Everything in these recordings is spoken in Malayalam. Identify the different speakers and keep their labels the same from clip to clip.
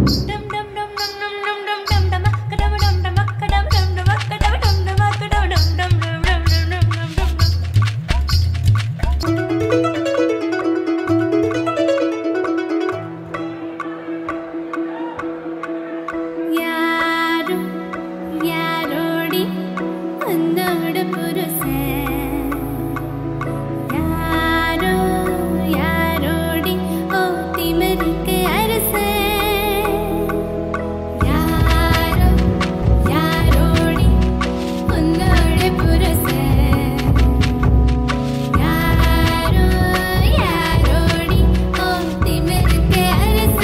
Speaker 1: ಯಾರು ಯಾರೋಡಿ ಒಂದೋಡ ಪುರುಷ ಯಾರೋ ಯಾರೋಡಿ ಓ ತಿಮರಿಕೆ ಅರಸ ಯಾರೋ ಯಾರೋಡಿ ಒಂದೋಡ ಪುರುಷ ಯಾರೋ ಯಾರೋಡಿ ಓ ತಿಮರಿಕೆ ಅರಸ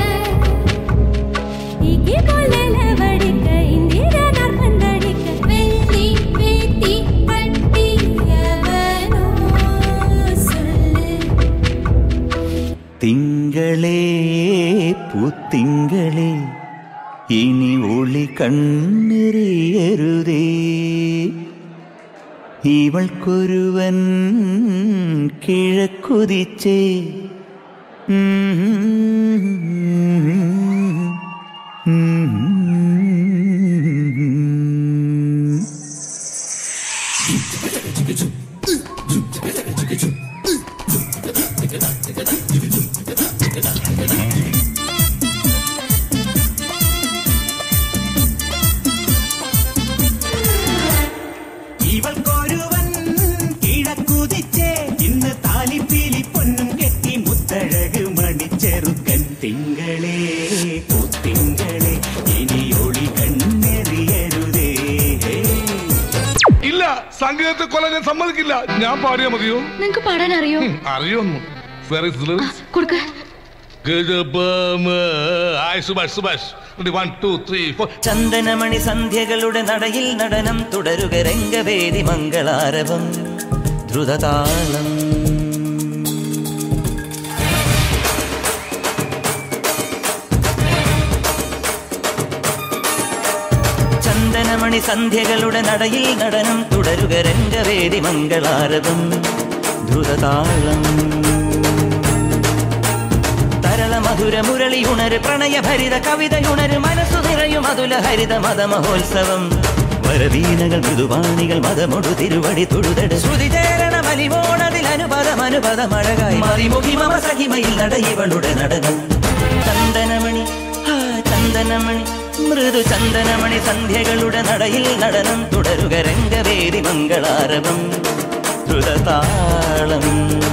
Speaker 1: ಹೀಗೆ ಕೊಲ್ಲಲ ಬಡಿಕ ಇಂದಿರನಾರ್ ಬಂದಡಿಕ வெள்ளி வேட்டி கட்டியவனோ சொல்லு
Speaker 2: തിങ്കളേ പൂത്തിങ്കളേ ഇനി ഒളി കണ്ണെറിയരുതേ ഇവൾക്കൊരുവൻ കിഴക്കുതിച്ചേ
Speaker 3: ഇവൾക്കൊരുവൻ കിഴക്കുതിച്ചേ ഇന്ന് താലിപ്പീലി പൊന്നും കെട്ടി മുത്തഴക് മണിച്ചെറുക്കൻ തിങ്കളേ തിങ്കളേ ഇനി ഒളി കണ്ണെറിയരുതേ
Speaker 4: ഇല്ല സംഗീതത്തെ കൊല്ലാൻ ഞാൻ സമ്മതിക്കില്ല ഞാൻ പാടിയാ മതിയോ
Speaker 1: നിങ്ങക്ക് പാടാൻ അറിയോ
Speaker 4: ഉം, അറിയോന്നു വെരി
Speaker 1: കൊടുക്ക
Speaker 4: hi Subhash Subhash one two three four
Speaker 2: ചന്ദനമണി സന്ധ്യകളുടെ നടയിൽ നടനം തുടരുക രംഗവേദി മംഗളാരവം ദ്രുതതാളം ചന്ദനമണി സന്ധ്യകളുടെ നടയിൽ നടനം തുടരുക രംഗവേദി മംഗളാരവം ദ്രുതതാളം തരള മധുര മുരളി ഉണര് പ്രണയഭരിത കവിതയുണര് മനസ്സു നിറയും അതുല ഹരിത മത മഹോത്സവം വരവീണകൾ മൃദുവാണികൾ മതമൊടു തിരുവടി തൊഴുതട് ശ്രുതി ചേരണ മലിമോണതിൽ അനുപദം അനുപദമഴകായി മറിമുഖി മമ സഹിമയിൽ നടയിവളുടെ നടനം ചന്ദനമണി ആ ചന്ദനമണി മൃദു ചന്ദനമണി സന്ധ്യകളുടെ നടയിൽ നടനം തുടരുക രംഗവേദി മംഗളാരവം ദ്രുതതാളം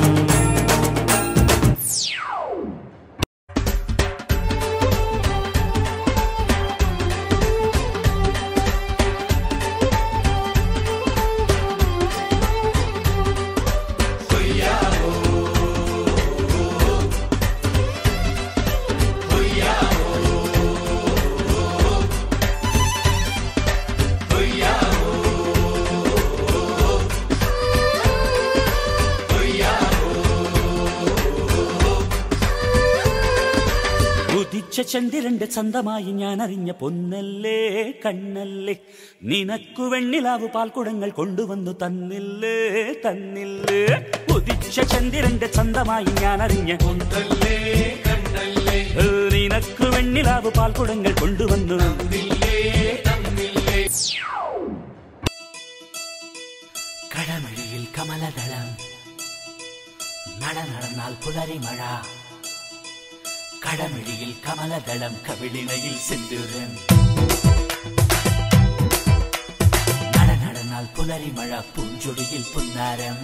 Speaker 3: ഉദിച്ച ചന്ദ്രന്റെ ചന്തമായി ഞാൻ അറിഞ്ഞ പൊന്നല്ലേ കണ്ണല്ലേ നിനക്കു വെണ്ണിലാവ് പാൽക്കുടങ്ങൾ കൊണ്ടുവന്നു തന്നില്ലേ തന്നില്ലേ ഉദിച്ച ചന്ദ്രന്റെ ചന്തമായി ഞാൻ അറിഞ്ഞ പൊന്നല്ലേ കണ്ണല്ലേ നിനക്കു വെണ്ണിലാവ് പാൽക്കുടങ്ങൾ കൊണ്ടുവന്നു കടമഴിയിൽ കമലദളം നട നടന്നാൽ പുലരി മഴ കടമിഴിയിൽ കമലദളം കവിളിണയിൽ സിന്ദൂരം നട നടന്നാൽ പുലരിമഴ പൂഞ്ചൊടിയിൽ പുന്നാരം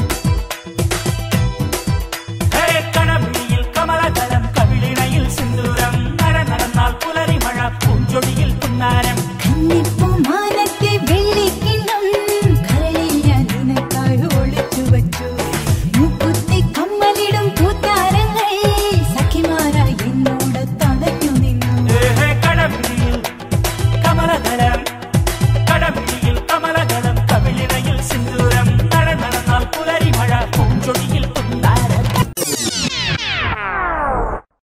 Speaker 3: ഹേ, കടമിഴിയിൽ കമലദളം കവിളിണയിൽ സിന്ദൂരം നട നടന്നാൽ പുലരിമഴ പൂഞ്ചൊടിയിൽ പുന്നാരം
Speaker 1: കന്നിപ്പൂ മാനത്തെ വെള്ളിക്കിണ്ണം കരളിൽ ഞാൻ നിനക്കായി ഒളിച്ചു വച്ചു മൂക്കുത്തി കമ്മലിടും പൂത്താരങ്ങൾ സഖിമാരായി എന്നോട് തളയ്ക്കു നിന്നു
Speaker 3: ഹേ, കടമിഴിയിൽ കമലദളം കടമിഴിയിൽ കമലദളം കവിളിണയിൽ സിന്ദൂരം നട നടന്നാൽ പുലരിമഴ പൂഞ്ചൊടിയിൽ പുന്നാരം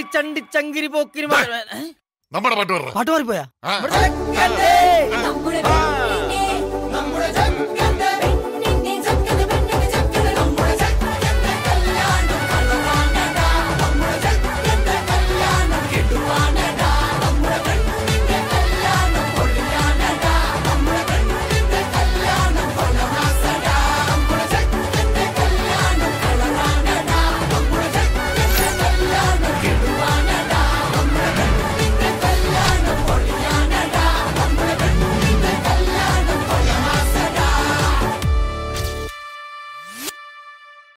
Speaker 5: ചണ്ടി ചണ്ടി ചങ്കിരി പോക്കിരി
Speaker 6: നമ്മുടെ പാട്ട് പറ
Speaker 5: പാട്ട് മാറിപ്പോയാ
Speaker 6: ആ.
Speaker 5: ഇവിടെ കണ്ടേ.